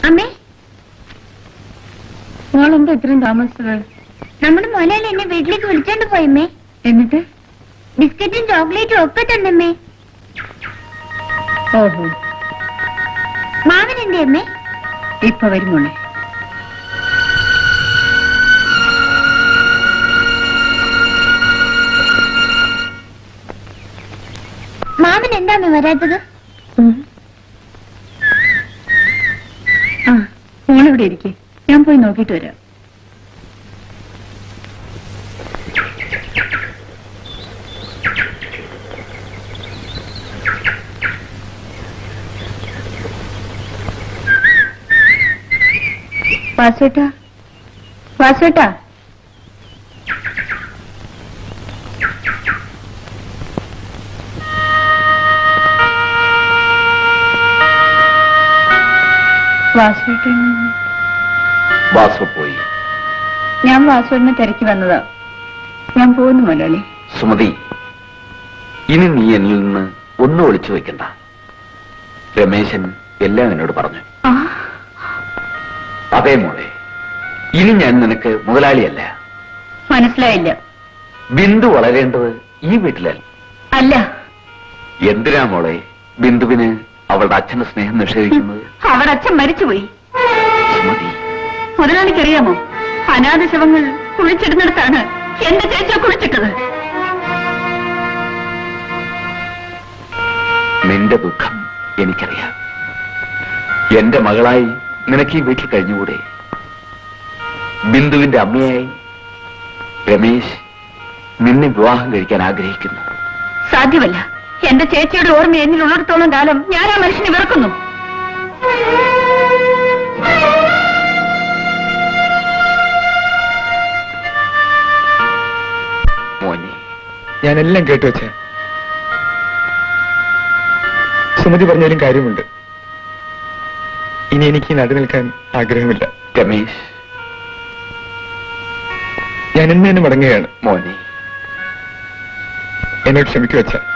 അമ്മേ മോളെന്താ ഇത്രയും താമസിച്ചത് നമ്മുടെ മുലയിൽ എന്നെ വീട്ടിലേക്ക് വിളിച്ചോണ്ട് പോയമ്മേ എന്നിട്ട് ബിസ്ക്കറ്റും ചോക്ലേറ്റും ഒക്കെ തന്നമ്മേ ഓഹോ മാമൻ എന്തേ അമ്മേ ഇപ്പൊ വരും മോളെ മാമൻ എന്താമ്മേ വരാത്തത് ആ മോളിവിടെ ഇരിക്കെ ഞാൻ പോയി നോക്കിയിട്ട് വരാം വാസുവേട്ടാ വാസുവേട്ടാ വാസുവേട്ടൻ വാസു പോയി ഞാൻ വാസുവിനെ തിരക്കി വന്നതാ ഞാൻ പോകുന്നു മുതലാളി സുമതി ഇനി നീ എന്നിൽ നിന്ന് ഒന്നും ഒളിച്ചു വെക്കണ്ട രമേശൻ എല്ലാം എന്നോട് പറഞ്ഞു ആ അതേ മോളെ ഇനി ഞാൻ നിനക്ക് മുതലാളിയല്ല മനസ്സിലായില്ല ബിന്ദു വളരേണ്ടത് ഈ വീട്ടിലല്ല അല്ല എന്തിനാ മോളെ ബിന്ദുവിന് അവളുടെ അച്ഛന്റെ സ്നേഹം നിഷേധിക്കുന്നത് അവർ അച്ഛൻ മരിച്ചുപോയി സുമതി മുതലാളിക്കറിയാമോ അനാഥ ശവങ്ങൾ കുഴിച്ചിടുന്നിടത്താണ് എന്റെ ചേച്ചിയെ കുഴിച്ചിട്ടത് നിന്റെ ദുഃഖം എനിക്കറിയാം എന്റെ മകളായി നിനക്ക് ഈ വീട്ടിൽ കഴിഞ്ഞുകൂടെ ബിന്ദുവിന്റെ അമ്മയായി രമേശ് നിന്നെ വിവാഹം കഴിക്കാൻ ആഗ്രഹിക്കുന്നു സാധ്യമല്ല എന്റെ ചേച്ചിയുടെ ഓർമ്മ എന്നിലുള്ളിടത്തോളം കാലം ഞാൻ ആ മനുഷ്യനെ വെറുക്കുന്നു മോനെ ഞാനെല്ലാം കേട്ടു വെച്ച സുമതി പറഞ്ഞാലും കാര്യമുണ്ട് ഇനി എനിക്ക് ഈ നാട്ടിൽ നിൽക്കാൻ ആഗ്രഹമില്ല രമേശ് ഞാൻ ഇന്ന് തന്നെ മടങ്ങുകയാണ് മോനെ എന്നോട് ക്ഷമിക്കു വെച്ച